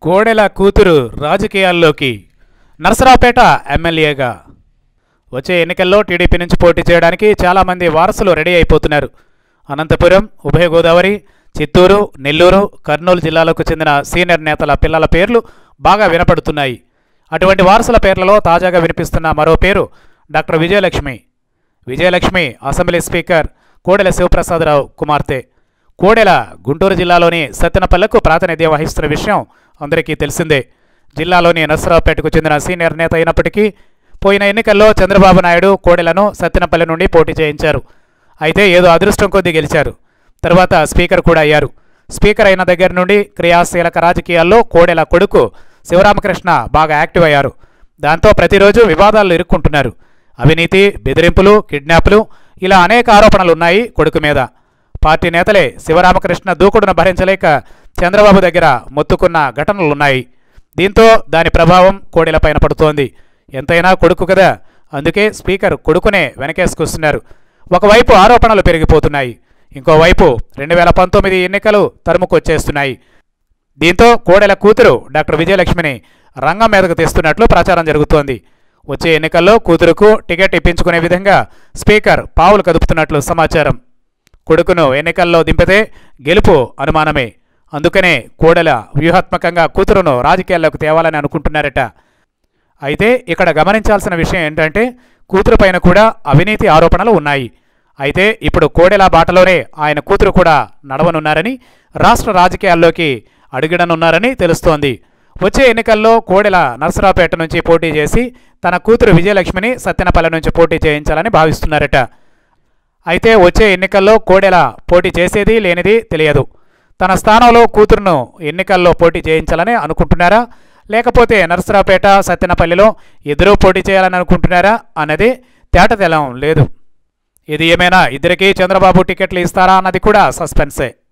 కోడెల కూతురు రాజకీయాల్లోకి నరసరావుపేట ఎమ్మెల్యేగా వచ్చే ఎన్నికల్లో టీడీపీ నుంచి పోటీ చేయడానికి చాలామంది వారసులు రెడీ అయిపోతున్నారు అనంతపురం ఉభయ గోదావరి చిత్తూరు నెల్లూరు కర్నూలు జిల్లాలకు చెందిన సీనియర్ నేతల పిల్లల పేర్లు బాగా వినపడుతున్నాయి అటువంటి వారసుల పేర్లలో తాజాగా వినిపిస్తున్న మరో పేరు doctor Vijayalakshmi Vijayalakshmi assembly speaker Kodela Sivaprasadarao కుమార్తె కోడెల గుంటూరు జిల్లాలోని సత్తెనపల్లెకు ప్రాతినిధ్యం వహిస్తున్న విషయం అందరికీ తెలిసిందే జిల్లాలోని నర్సరావుపేటకు చెందిన సీనియర్ నేత అయినప్పటికీ పోయిన ఎన్నికల్లో చంద్రబాబు నాయుడు కోడెలను సత్తెనపల్లి నుండి పోటీ చేయించారు అయితే ఏదో అదృష్టం కొద్దీ గెలిచారు తర్వాత స్పీకర్ కూడా అయ్యారు స్పీకర్ అయిన దగ్గర నుండి క్రియాశీలక రాజకీయాల్లో కోడెల కొడుకు శివరామకృష్ణ బాగా యాక్టివ్ అయ్యారు దాంతో ప్రతిరోజు వివాదాల్లో ఇరుక్కుంటున్నారు అవినీతి బెదిరింపులు కిడ్నాప్లు ఇలా అనేక ఆరోపణలు ఉన్నాయి కొడుకు మీద పార్టీ నేతలే శివరామకృష్ణ దూకుడును భరించలేక చంద్రబాబు దగ్గర మొత్తుకున్న ఘటనలున్నాయి దీంతో దాని ప్రభావం కోడెలపైన పడుతోంది ఎంతైనా కొడుకు కదా అందుకే స్పీకర్ కొడుకునే వెనకేసుకొస్తున్నారు ఒకవైపు ఆరోపణలు పెరిగిపోతున్నాయి ఇంకోవైపు రెండు వేల పంతొమ్మిది ఎన్నికలు తరుముకొచ్చేస్తున్నాయి దీంతో కోడెల కూతురు డాక్టర్ విజయలక్ష్మిని రంగం మీదకు తెస్తున్నట్లు ప్రచారం జరుగుతోంది వచ్చే ఎన్నికల్లో కూతురుకు టికెట్ ఇప్పించుకునే విధంగా స్పీకర్ పావులు కదుపుతున్నట్లు సమాచారం కొడుకును ఎన్నికల్లో దింపితే గెలుపు అనుమానమే అందుకనే కోడెల వ్యూహాత్మకంగా కూతురును రాజకీయాల్లోకి తేవాలని అనుకుంటున్నారట అయితే ఇక్కడ గమనించాల్సిన విషయం ఏంటంటే కూతురు పైన కూడా అవినీతి ఆరోపణలు ఉన్నాయి అయితే ఇప్పుడు కోడెల బాటలోనే ఆయన కూతురు కూడా నడవనున్నారని రాష్ట్ర రాజకీయాల్లోకి అడుగిడనున్నారని తెలుస్తోంది వచ్చే ఎన్నికల్లో కోడెల నర్సరావుపేట నుంచి పోటీ చేసి తన కూతురు విజయలక్ష్మిని సత్యనపల్లి నుంచి పోటీ చేయించాలని భావిస్తున్నారట అయితే వచ్చే ఎన్నికల్లో కోడెల పోటీ చేసేది లేనిది తెలియదు తన స్థానంలో కూతురును ఎన్నికల్లో పోటీ చేయించాలని అనుకుంటున్నారా లేకపోతే నరసరావుపేట సత్తెనపల్లిలో ఇద్దరూ పోటీ చేయాలని అనుకుంటున్నారా అన్నది తేటతెలం లేదు ఇది ఏమైనా ఇద్దరికీ చంద్రబాబు టికెట్లు ఇస్తారా అన్నది కూడా సస్పెన్సే